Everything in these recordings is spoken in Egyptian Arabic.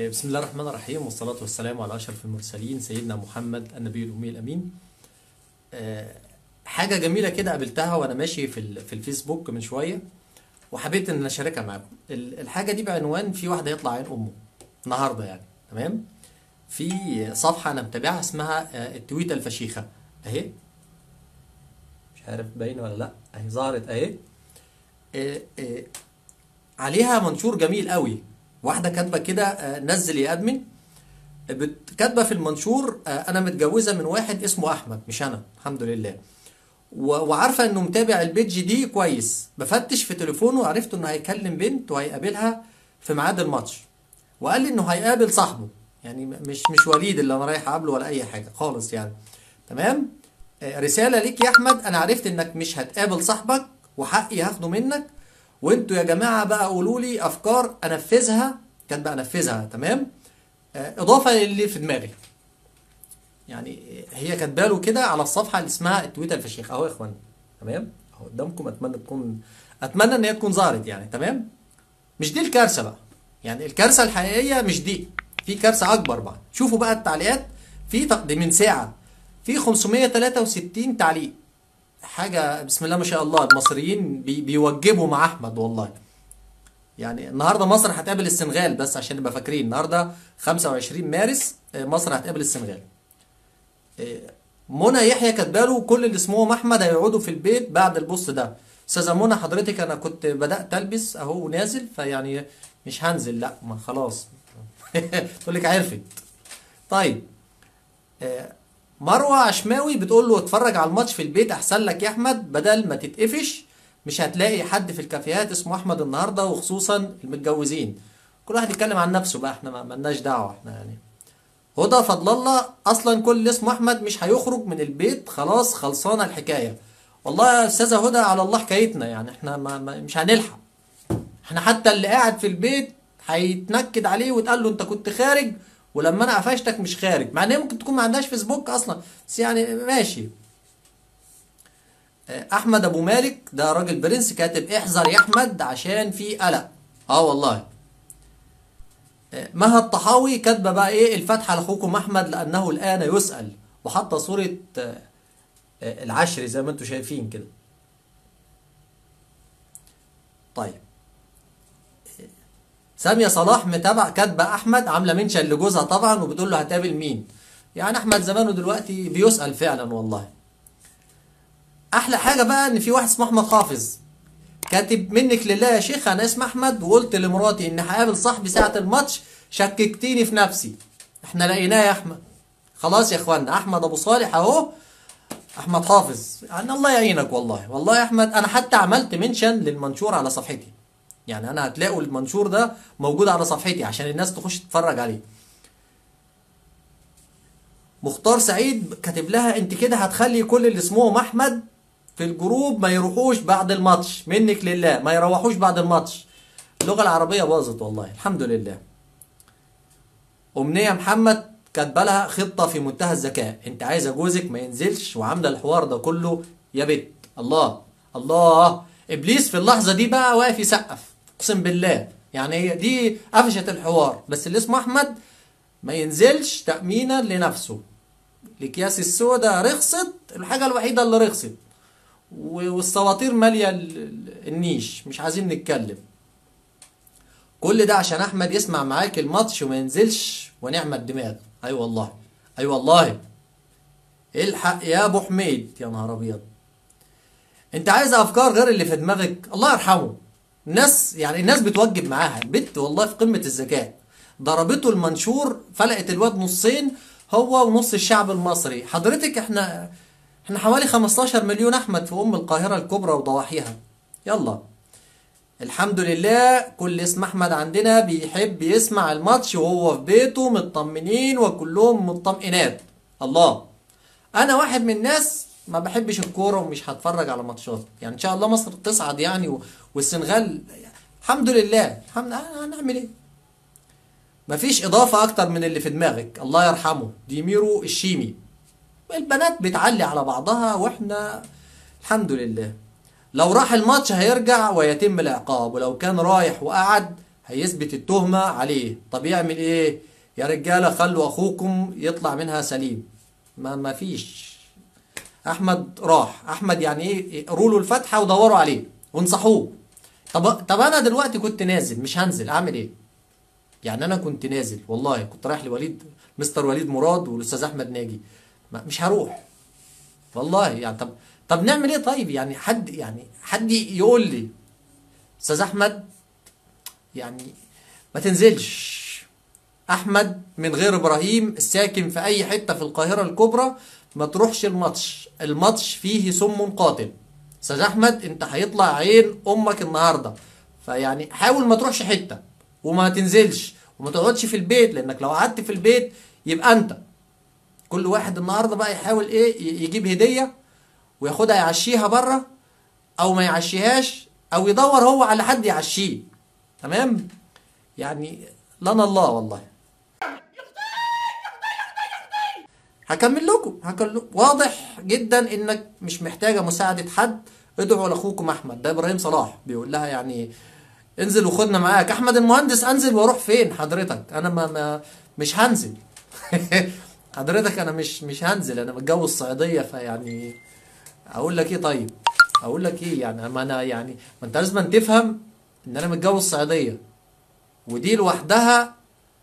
بسم الله الرحمن الرحيم والصلاة والسلام على أشرف المرسلين سيدنا محمد النبي الأمي الأمين آه، حاجة جميلة كده قابلتها وأنا ماشي في ال- في الفيسبوك من شوية وحبيت إن أنا أشاركها معاكم ال- الحاجة دي بعنوان في واحدة يطلع عين أمه النهاردة يعني تمام في صفحة أنا متابعها اسمها آه، التويتة الفشيخة أهي مش عارف باينة ولا لأ أهي ظهرت أهي آه، آه، عليها منشور جميل قوي واحده كاتبه كده آه، نزل يا ادمن بت- كاتبه في المنشور آه، انا متجوزه من واحد اسمه احمد مش انا الحمد لله و- وعارفه انه متابع البيج دي كويس بفتش في تليفونه وعرفت انه هيكلم بنت وهيقابلها في ميعاد الماتش وقال لي انه هيقابل صاحبه يعني م- مش مش وليد اللي انا رايح اقابله ولا اي حاجه خالص يعني تمام آه، رساله ليك يا احمد انا عرفت انك مش هتقابل صاحبك وحقي هاخده منك وانتوا يا جماعه بقى قولوا لي افكار انفذها كانت بقى انفذها تمام آه، اضافه للي في دماغي يعني هي كاتبه له كده على الصفحه اللي اسمها التويتر الفشيخ اهو يا اخوان تمام اهو قدامكم اتمنى تكون اتمنى ان هي تكون ظهرت يعني تمام مش دي الكارثه بقى يعني الكارثه الحقيقيه مش دي في كارثه اكبر بقى شوفوا بقى التعليقات في تق- دي من ساعه في 563 تعليق حاجه بسم الله ما شاء الله المصريين بي بيوجبوا مع احمد والله يعني النهارده مصر هتقابل السنغال بس عشان نبقى فاكرين النهارده 25 مارس آه، مصر هتقابل السنغال آه، منى يحيى كاتباله كل اللي اسمهم احمد هيقعدوا في البيت بعد البوست ده استاذه منى حضرتك انا كنت بدات البس اهو نازل فيعني مش هنزل لا ما خلاص تقول لك عرفت طيب آه، مروه عشماوي بتقول له اتفرج على الماتش في البيت احسن لك يا احمد بدل ما تتقفش مش هتلاقي حد في الكافيهات اسمه احمد النهارده وخصوصا المتجوزين كل واحد يتكلم عن نفسه بقى احنا ما ملناش دعوه احنا يعني هدى فضل الله اصلا كل اللي اسمه احمد مش هيخرج من البيت خلاص خلصانه الحكايه والله يا استاذه هدى على الله حكايتنا يعني احنا ما ما مش هنلحق احنا حتى اللي قاعد في البيت هيتنكد عليه ويتقال له انت كنت خارج ولما انا قفشتك مش خارج مع ان هي ممكن تكون ما عندهاش فيسبوك اصلا بس يعني ماشي آه، احمد ابو مالك ده راجل برنس كاتب احذر يا احمد عشان في قلق اه والله آه، مها الطحاوي كاتبه بقى ايه الفتحه لاخوكم احمد لانه الان يسال وحاطه صوره آه، آه، العشر زي ما انتم شايفين كده طيب سامية صلاح متابع كاتبة أحمد عاملة منشن لجوزها طبعا وبتقول له هتقابل مين يعني أحمد زمانه دلوقتي بيسأل فعلا والله أحلى حاجة بقى إن في واحد اسمه أحمد حافظ كاتب منك لله يا شيخ أنا اسمي أحمد وقلت لمراتي إني هقابل صاحبي ساعة الماتش شككتيني في نفسي إحنا لقيناه يا أحمد خلاص يا إخوانا أحمد أبو صالح أهو أحمد حافظ يعني الله يعينك والله والله يا أحمد أنا حتى عملت منشن للمنشور على صفحتي يعني انا هتلاقوا المنشور ده موجود على صفحتي عشان الناس تخش تتفرج عليه مختار سعيد كاتب لها انت كده هتخلي كل اللي اسمهم احمد في الجروب ما يروحوش بعد الماتش منك لله ما يروحوش بعد الماتش اللغه العربيه باظت والله الحمد لله امنيه محمد كاتبه لها خطه في منتهى الذكاء انت عايزه جوزك ما ينزلش وعامله الحوار ده كله يا بت الله الله ابليس في اللحظه دي بقى واقف يسقف اقسم بالله يعني هي دي قفشت الحوار بس اللي اسمه احمد ما ينزلش تامينا لنفسه الاكياس السوداء رخصت الحاجه الوحيده اللي رخصت و- والسواطير ماليه ال- ال- النيش مش عايزين نتكلم كل ده عشان احمد يسمع معاك الماتش وما ينزلش ونعمة دماغ اي أيوة والله اي أيوة والله الحق يا ابو حميد يا نهار ابيض انت عايز افكار غير اللي في دماغك الله يرحمه الناس يعني الناس بتوجب معاها البت والله في قمة الذكاء ضربته المنشور فلقت الواد نصين هو ونص الشعب المصري حضرتك احنا احنا حوالي 15 مليون احمد في ام القاهرة الكبرى وضواحيها يلا الحمد لله كل اسم احمد عندنا بيحب يسمع الماتش وهو في بيته مطمنين وكلهم مطمئنات الله انا واحد من الناس ما بحبش الكوره ومش هتفرج على ماتشات يعني ان شاء الله مصر تصعد يعني و- والسنغال الحمد لله الحمد لله هنعمل ايه مفيش اضافه اكتر من اللي في دماغك الله يرحمه ديميرو الشيمي البنات بتعلي على بعضها واحنا الحمد لله لو راح الماتش هيرجع ويتم العقاب ولو كان رايح وقعد هيثبت التهمة عليه طب يعمل ايه يا رجالة خلوا اخوكم يطلع منها سليم ما ما فيش احمد راح احمد يعني ايه قروا له الفاتحة ودوروا عليه وانصحوه طب طب انا دلوقتي كنت نازل مش هنزل اعمل ايه يعني انا كنت نازل والله كنت رايح لوليد مستر وليد مراد والاستاذ احمد ناجي ما مش هروح والله يعني طب طب نعمل ايه طيب يعني حد يعني حد يقول لي استاذ احمد يعني ما تنزلش احمد من غير ابراهيم الساكن في اي حته في القاهره الكبرى ما تروحش الماتش الماتش فيه سم قاتل استاذ احمد انت هيطلع عين امك النهارده فيعني حاول ما تروحش حته وما تنزلش وما تقعدش في البيت لانك لو قعدت في البيت يبقى انت كل واحد النهارده بقى يحاول ايه ي- يجيب هديه وياخدها يعشيها بره او ما يعشيهاش او يدور هو على حد يعشيه تمام يعني لنا الله والله هكمل لكم هكمل لكم. واضح جدا انك مش محتاجه مساعده حد ادعوا لاخوكم احمد ده ابراهيم صلاح بيقول لها يعني انزل وخدنا معاك احمد المهندس انزل واروح فين حضرتك انا ما, ما مش هنزل حضرتك انا مش مش هنزل انا متجوز صعيديه فيعني اقول لك ايه طيب اقول لك ايه يعني ما انا يعني ما انت لازم تفهم ان انا متجوز صعيديه ودي لوحدها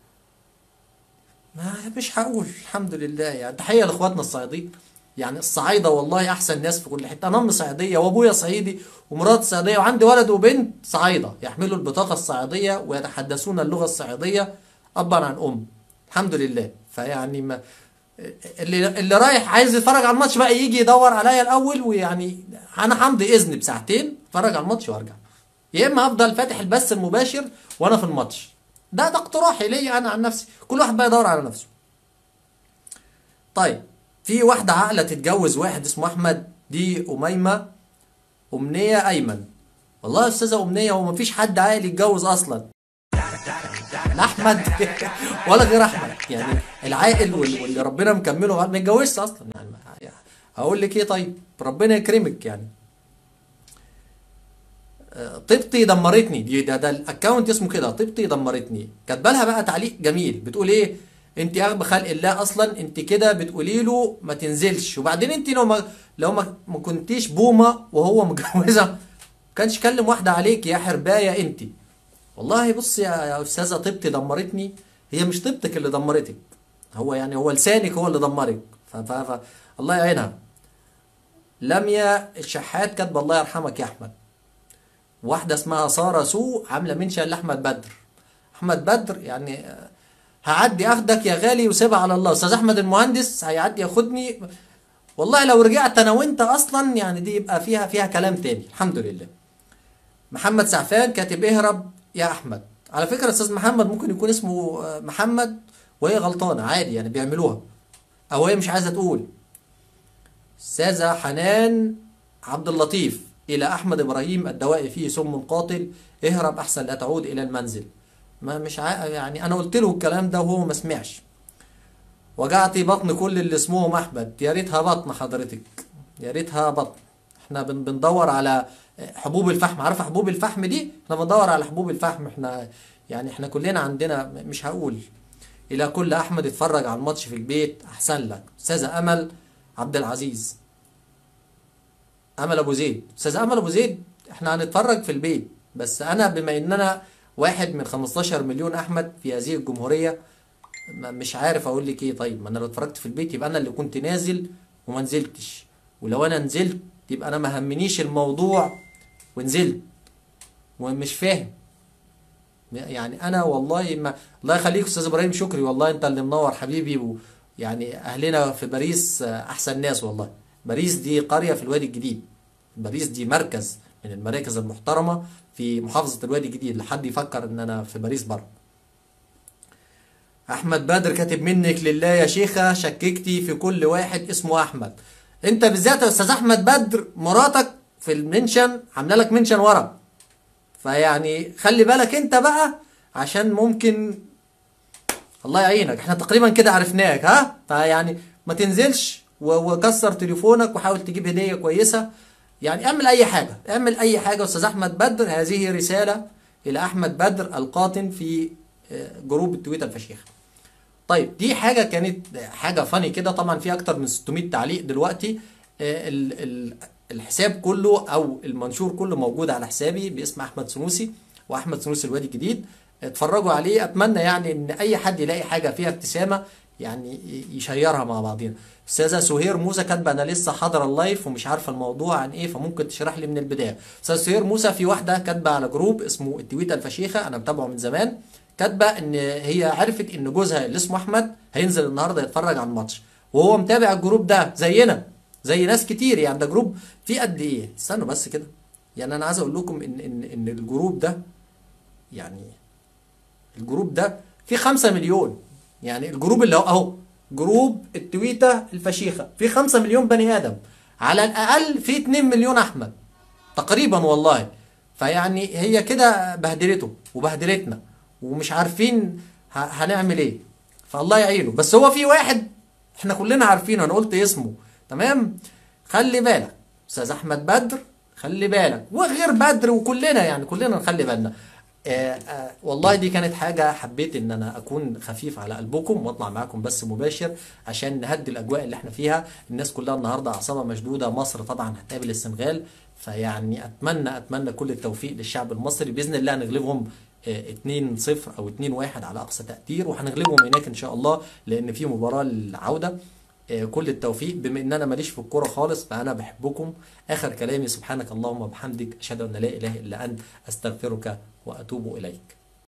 ما مش هقول الحمد لله يعني تحيه لاخواتنا الصعيدين يعني الصعايده والله احسن ناس في كل حته انا امي صعيديه وابويا صعيدي ومراتي صعيديه وعندي ولد وبنت صعايده يحملوا البطاقه الصعيديه ويتحدثون اللغه الصعيديه ابا عن ام الحمد لله فيعني ما اللي اللي رايح عايز يتفرج على الماتش بقى يجي يدور عليا الاول ويعني انا همضي اذن بساعتين اتفرج على الماتش وارجع يا اما افضل فاتح البث المباشر وانا في الماتش ده ده اقتراحي ليا انا عن نفسي كل واحد بقى يدور على نفسه طيب في واحدة عاقلة تتجوز واحد اسمه أحمد دي أميمة أمنية أيمن والله يا أستاذة أمنية هو مفيش حد عاقل يتجوز أصلا لا أحمد ولا غير أحمد يعني العاقل وال- واللي ربنا مكمله ما يتجوزش أصلا يعني ما- يعني هقول لك إيه طيب ربنا يكرمك يعني آه، طيبتي دمرتني دي ده, ده الاكونت اسمه كده طيبتي دمرتني كاتبه لها بقى تعليق جميل بتقول ايه انت اغبى خلق الله اصلا انت كده بتقولي له ما تنزلش وبعدين انت لو ما لو ما, ما كنتيش بومه وهو متجوزه ما كانش كلم واحده عليك يا حربايه انت والله بص يا يا استاذه طيبتي دمرتني هي مش طيبتك اللي دمرتك هو يعني هو لسانك هو اللي دمرك ف, ف, ف الله يعينها لميا الشحات كاتبه الله يرحمك يا احمد واحدة اسمها سارة سو عاملة منشن لأحمد بدر أحمد بدر يعني آه، هعدي أخدك يا غالي وسيبها على الله أستاذ أحمد المهندس هيعدي ياخدني والله لو رجعت أنا وأنت أصلا يعني دي يبقى فيها فيها كلام تاني الحمد لله محمد سعفان كاتب اهرب يا أحمد على فكرة أستاذ محمد ممكن يكون اسمه آه، محمد وهي غلطانة عادي يعني بيعملوها أو هي مش عايزة تقول أستاذة حنان عبد اللطيف إلى أحمد إبراهيم الدواء فيه سم قاتل اهرب أحسن لا تعود إلى المنزل ما مش عا... يعني أنا قلت له الكلام ده وهو ما سمعش وجعتي بطن كل اللي اسمهم أحمد يا ريتها بطن حضرتك يا ريتها بطن احنا بن... بندور على حبوب الفحم عارفة حبوب الفحم دي احنا بندور على حبوب الفحم احنا يعني احنا كلنا عندنا مش هقول إلى كل أحمد اتفرج على الماتش في البيت أحسن لك أستاذة أمل عبد العزيز امل ابو زيد استاذ امل ابو زيد احنا هنتفرج في البيت بس انا بما ان انا واحد من 15 مليون احمد في هذه الجمهوريه ما- مش عارف اقول لك ايه طيب ما انا لو اتفرجت في البيت يبقى انا اللي كنت نازل وما نزلتش ولو انا نزلت يبقى انا ما همنيش الموضوع ونزلت ومش فاهم يعني انا والله ما الله يخليك استاذ ابراهيم شكري والله انت اللي منور حبيبي ويعني اهلنا في باريس آه، احسن ناس والله باريس دي قريه في الوادي الجديد باريس دي مركز من المراكز المحترمه في محافظه الوادي الجديد لحد يفكر ان انا في باريس بره احمد بدر كاتب منك لله يا شيخه شككتي في كل واحد اسمه احمد انت بالذات يا استاذ احمد بدر مراتك في المنشن عامله لك منشن ورا فيعني خلي بالك انت بقى عشان ممكن الله يعينك احنا تقريبا كده عرفناك ها فيعني ما تنزلش و- وكسر تليفونك وحاول تجيب هدية كويسة يعني اعمل اي حاجة اعمل اي حاجة يا استاذ احمد بدر هذه رسالة الى احمد بدر القاطن في آه، جروب التويتر الفشيخ طيب دي حاجه كانت حاجه فاني كده طبعا في اكتر من 600 تعليق دلوقتي آه، ال- ال- الحساب كله او المنشور كله موجود على حسابي باسم احمد سنوسي واحمد سنوسي الوادي الجديد اتفرجوا عليه اتمنى يعني ان اي حد يلاقي حاجه فيها ابتسامه يعني ي- يشيرها مع بعضينا استاذه سهير موسى كاتبه انا لسه حاضره اللايف ومش عارفه الموضوع عن ايه فممكن تشرح لي من البدايه استاذه سهير موسى في واحده كاتبه على جروب اسمه التويته الفشيخه انا متابعه من زمان كاتبه ان هي عرفت ان جوزها اللي اسمه احمد هينزل النهارده يتفرج على الماتش وهو متابع الجروب ده زينا زي ناس كتير يعني ده جروب فيه قد ايه استنوا بس كده يعني انا عايز اقول لكم ان ان ان الجروب ده يعني الجروب ده فيه 5 مليون يعني الجروب اللي هو اهو جروب التويته الفشيخه فيه 5 مليون بني ادم على الاقل فيه 2 مليون احمد تقريبا والله فيعني هي كده بهدلته وبهدلتنا ومش عارفين ه- هنعمل ايه فالله يعينه بس هو في واحد احنا كلنا عارفينه انا قلت اسمه تمام خلي بالك استاذ احمد بدر خلي بالك وغير بدر وكلنا يعني كلنا نخلي بالنا آه آه والله دي كانت حاجة حبيت ان انا اكون خفيف على قلبكم واطلع معاكم بس مباشر عشان نهدي الاجواء اللي احنا فيها الناس كلها النهاردة اعصابها مشدودة مصر طبعا هتقابل السنغال فيعني اتمنى اتمنى كل التوفيق للشعب المصري باذن الله هنغلبهم آه، 2-0 او 2-1 على اقصى تقدير وهنغلبهم هناك ان شاء الله لان في مباراة العودة آه، كل التوفيق بما ان انا ماليش في الكوره خالص فانا بحبكم اخر كلامي سبحانك اللهم وبحمدك اشهد ان لا اله الا انت استغفرك واتوب اليك